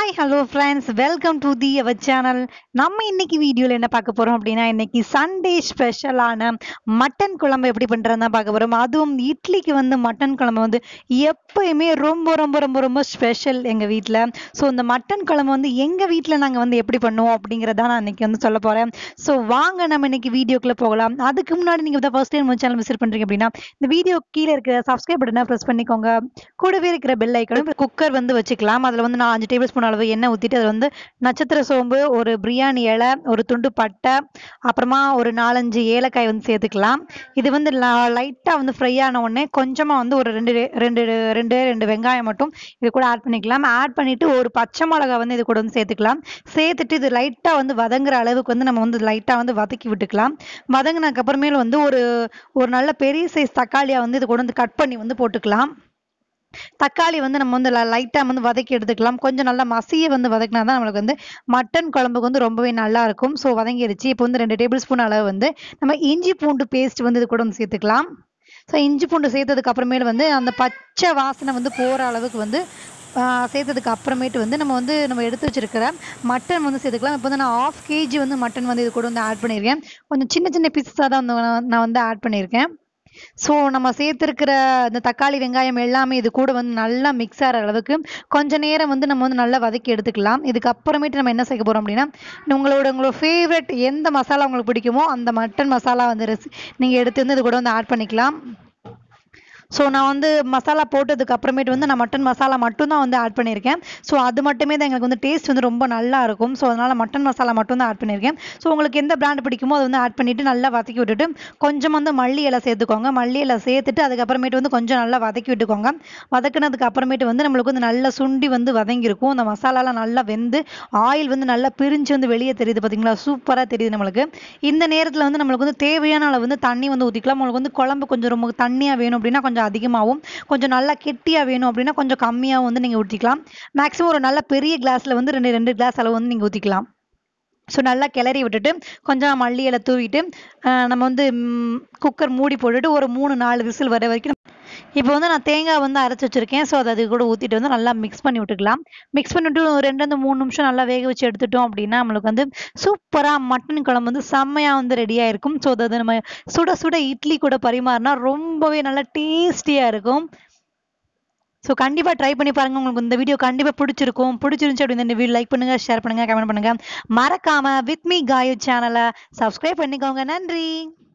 hi hello friends welcome to the our channel நம்ம இன்னைக்கு வீடியோவில் என்ன பார்க்க போகிறோம் அப்படின்னா இன்னைக்கு சண்டே ஸ்பெஷலான மட்டன் குழம்பு எப்படி பண்ணுறதுன்னு தான் பார்க்க போகிறோம் அதுவும் இட்லிக்கு வந்து மட்டன் குழம்பு வந்து எப்பயுமே ரொம்ப ரொம்ப ரொம்ப ரொம்ப ஸ்பெஷல் எங்கள் வீட்டில் ஸோ இந்த மட்டன் குழம்பு வந்து எங்கள் வீட்டில் நாங்கள் வந்து எப்படி பண்ணுவோம் அப்படிங்கிறத நான் இன்னைக்கு வந்து சொல்ல போகிறேன் ஸோ வாங்க நம்ம இன்னைக்கு வீடியோக்குள்ளே போகலாம் அதுக்கு முன்னாடி நீங்கள் தான் ஃபர்ஸ்ட் டைம் சேனல் விசிட் பண்ணுறீங்க அப்படின்னா இந்த வீடியோ கீழே இருக்கிற சப்ஸ்கிரைப் பட்டனை ப்ரெஸ் பண்ணிக்கோங்க கூடவே இருக்கிற பெல் ஐக்கனும் குக்கர் வந்து வச்சுக்கலாம் அதில் வந்து நான் அஞ்சு டேபிள் ஸ்பூன் அளவு எண்ணெய் ஊற்றிட்டு அதில் வந்து நட்சத்திர சோம்பு ஒரு பிரியாணி இலை ஒரு துண்டு பட்டை அப்புறமா ஒரு நாலஞ்சு ஏலக்காய் வந்து சேர்த்துக்கலாம் இது வந்து லைட்டாக வந்து ஃப்ரை ஆன உடனே கொஞ்சமாக வந்து ஒரு ரெண்டு ரெண்டு ரெண்டு ரெண்டு வெங்காயம் மட்டும் இது கூட ஆட் பண்ணிக்கலாம் ஆட் பண்ணிட்டு ஒரு பச்சை மிளகா வந்து இது கூட வந்து சேர்த்துக்கலாம் சேர்த்துட்டு இது லைட்டாக வந்து வதங்குற அளவுக்கு வந்து நம்ம வந்து லைட்டாக வந்து வதக்கி விட்டுக்கலாம் வதங்கினதுக்கு அப்புறமேல வந்து ஒரு ஒரு நல்ல பெரிய சைஸ் தக்காளியை வந்து இது கூட வந்து கட் பண்ணி வந்து போட்டுக்கலாம் தக்காளி வந்து நம்ம வந்து லைட்டாக வந்து வதக்கி எடுத்துக்கலாம் கொஞ்சம் நல்லா மசிய வந்து வதக்கினா தான் நம்மளுக்கு வந்து மட்டன் குழம்புக்கு வந்து ரொம்பவே நல்லா இருக்கும் ஸோ வதங்கிடுச்சு இப்போ வந்து ரெண்டு டேபிள் ஸ்பூன் அளவு வந்து நம்ம இஞ்சி பூண்டு பேஸ்ட் வந்து இது கூட வந்து சேர்த்துக்கலாம் ஸோ இஞ்சி பூண்டு சேர்த்ததுக்கு அப்புறமேல வந்து அந்த பச்சை வாசனை வந்து போகிற அளவுக்கு வந்து சேர்த்ததுக்கு அப்புறமேட்டு வந்து நம்ம வந்து நம்ம எடுத்து வச்சிருக்கிற மட்டன் வந்து சேர்த்துக்கலாம் இப்போ வந்து நான் ஆஃப் கேஜி வந்து மட்டன் வந்து இது கூட வந்து ஆட் பண்ணியிருக்கேன் கொஞ்சம் சின்ன சின்ன பீஸஸாக தான் வந்து நான் வந்து ஆட் பண்ணியிருக்கேன் ஸோ நம்ம சேர்த்துருக்கிற இந்த தக்காளி வெங்காயம் எல்லாமே இது கூட வந்து நல்லா மிக்ஸ் ஆகிற அளவுக்கு கொஞ்ச நேரம் வந்து நம்ம வந்து நல்லா வதக்கி எடுத்துக்கலாம் இதுக்கு அப்புறமேட்டு நம்ம என்ன சேர்க்க போகிறோம் அப்படின்னா உங்களோட உங்களோட ஃபேவரட் எந்த மசாலா உங்களுக்கு பிடிக்குமோ அந்த மட்டன் மசாலா வந்து ரெசி நீங்கள் எடுத்து வந்து இது கூட வந்து ஆட் பண்ணிக்கலாம் ஸோ நான் வந்து மசாலா போட்டதுக்கு அப்புறமேட்டு வந்து நான் மட்டன் மசாலா மட்டும்தான் வந்து ஆட் பண்ணியிருக்கேன் ஸோ அது மட்டுமே தான் எங்களுக்கு வந்து டேஸ்ட் வந்து ரொம்ப நல்லா இருக்கும் ஸோ அதனால் மட்டன் மசாலா மட்டும் தான் ஆட் பண்ணியிருக்கேன் ஸோ உங்களுக்கு எந்த பிராண்ட் பிடிக்குமோ அதை வந்து ஆட் பண்ணிவிட்டு நல்லா வதக்கி விட்டுட்டு கொஞ்சம் வந்து மல்லி இலை சேர்த்துக்கோங்க மல்லி இலை சேர்த்துட்டு அதுக்கப்புறமேட்டு வந்து கொஞ்சம் நல்லா வதக்கி விட்டுக்கோங்க வதக்குனதுக்கு அப்புறமேட்டு வந்து நம்மளுக்கு வந்து நல்லா சுண்டி வந்து வதங்கியிருக்கும் அந்த மசாலாலாம் நல்லா வெந்து ஆயில் வந்து நல்லா பிரிஞ்சு வந்து வெளியே தெரியுது பார்த்தீங்களா சூப்பராக தெரியுது நம்மளுக்கு இந்த நேரத்தில் வந்து நம்மளுக்கு வந்து தேவையான அளவு வந்து தண்ணி வந்து ஊற்றிக்கலாம் உங்களுக்கு வந்து குழம்பு கொஞ்சம் ரொம்ப தண்ணியாக வேணும் அப்படின்னா கொஞ்சம் அதிகமாகவும் கொஞ்சம் நல்லா கெட்டியாக வேணும் அப்படின்னா கொஞ்சம் கம்மியாகவும் வந்து நீங்கள் ஊற்றிக்கலாம் மேக்ஸிமம் ஒரு நல்ல பெரிய கிளாஸில் வந்து ரெண்டு ரெண்டு கிளாஸ் அளவு வந்து நீங்கள் ஊற்றிக்கலாம் ஸோ நல்லா கிளறி விட்டுட்டு கொஞ்சம் மல்லி இலை தூவிட்டு நம்ம வந்து குக்கர் மூடி போட்டுட்டு ஒரு மூணு நாலு விசில் வர வரைக்கும் இப்போ வந்து நான் தேங்காய் வந்து அரைச்சி வச்சிருக்கேன் ஸோ அதை அது கூட ஊற்றிட்டு வந்து நல்லா மிக்ஸ் பண்ணி விட்டுக்கலாம் மிக்ஸ் பண்ணிவிட்டு ஒரு ரெண்டு மூணு நிமிஷம் நல்லா வேக வச்சு எடுத்துட்டோம் அப்படின்னா நம்மளுக்கு வந்து சூப்பராக மட்டன் குழம்பு வந்து செம்மையாக வந்து ரெடியாக இருக்கும் ஸோ அதை நம்ம சுட சுட இட்லி கூட பரிமாறினா ரொம்பவே நல்லா டேஸ்டியாக இருக்கும் ஸோ கண்டிப்பாக ட்ரை பண்ணி பாருங்கள் உங்களுக்கு இந்த வீடியோ கண்டிப்பாக பிடிச்சிருக்கும் பிடிச்சிருந்துச்சு அப்படின்னு இந்த வீடியோ லைக் பண்ணுங்கள் ஷேர் பண்ணுங்கள் கமெண்ட் பண்ணுங்கள் மறக்காமல் வித் மீ காயு சேனலை சப்ஸ்கிரைப் பண்ணிக்கோங்க நன்றி